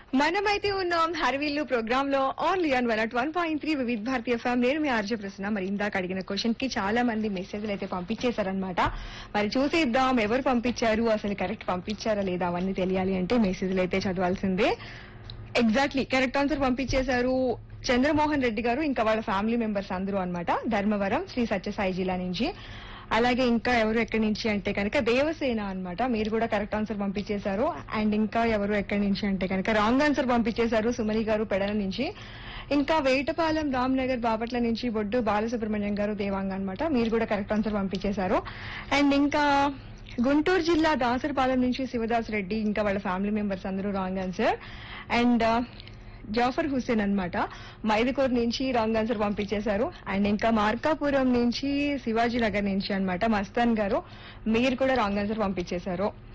మనమైతే ఉన్నాం హరివిల్లు ప్రోగ్రామ్ లో only on one at one point three Vividh Bharatiya FM నేను మీ ఆర్జే ప్రశ్న మరి ఇందాక అడిగిన క్వశ్చన్ కి చాలా మంది మెసేజ్లు అయితే పంపించేశారనమాట మరి చూసేద్దాం ఎవరు పంపించారు అసలు కరెక్ట్ పంపించారా లేదా అవన్నీ తెలియాలి అంటే మెసేజ్లు అయితే చదవాల్సిందే ఎగ్జాక్ట్లీ కరెక్ట్ ఆన్సర్ పంపించేశారు చంద్రమోహన్ రెడ్డి గారు ఇంకా వాళ్ళ ఫ్యామిలీ మెంబర్స్ అందరూ అన్నమాట ధర్మవరం శ్రీ సత్యసాయి జిల్లా నుంచి అలాగే ఇంకా ఎవరు ఎక్కడి నుంచి అంటే కనుక దేవసేన అన్నమాట మీరు కూడా కరెక్ట్ ఆన్సర్ పంపించేశారు అండ్ ఇంకా ఎవరు ఎక్కడి నుంచి అంటే కనుక రాంగ్ ఆన్సర్ పంపించేశారు సుమలి గారు పెడల నుంచి ఇంకా వేటపాలెం రామ్నగర్ బాపట్ల నుంచి బొడ్డు బాలసుబ్రహ్మణ్యం గారు దేవాంగ అన్నమాట మీరు కూడా కరెక్ట్ ఆన్సర్ పంపించేశారు అండ్ ఇంకా గుంటూరు జిల్లా దాసరపాలెం నుంచి శివదాస్ రెడ్డి ఇంకా వాళ్ళ ఫ్యామిలీ మెంబర్స్ అందరూ wrong answer and Jafar Hussain అన్నమాట మైదుకూర్ నుంచి రాంగ్ ఆన్సర్ పంపించేశారు అండ్ ఇంకా మార్కాపురం నుంచి శివాజీ నగర్ నుంచి అన్నమాట మస్తాన్ గారు మీరు కూడా రాంగ్ ఆన్సర్ పంపించేశారు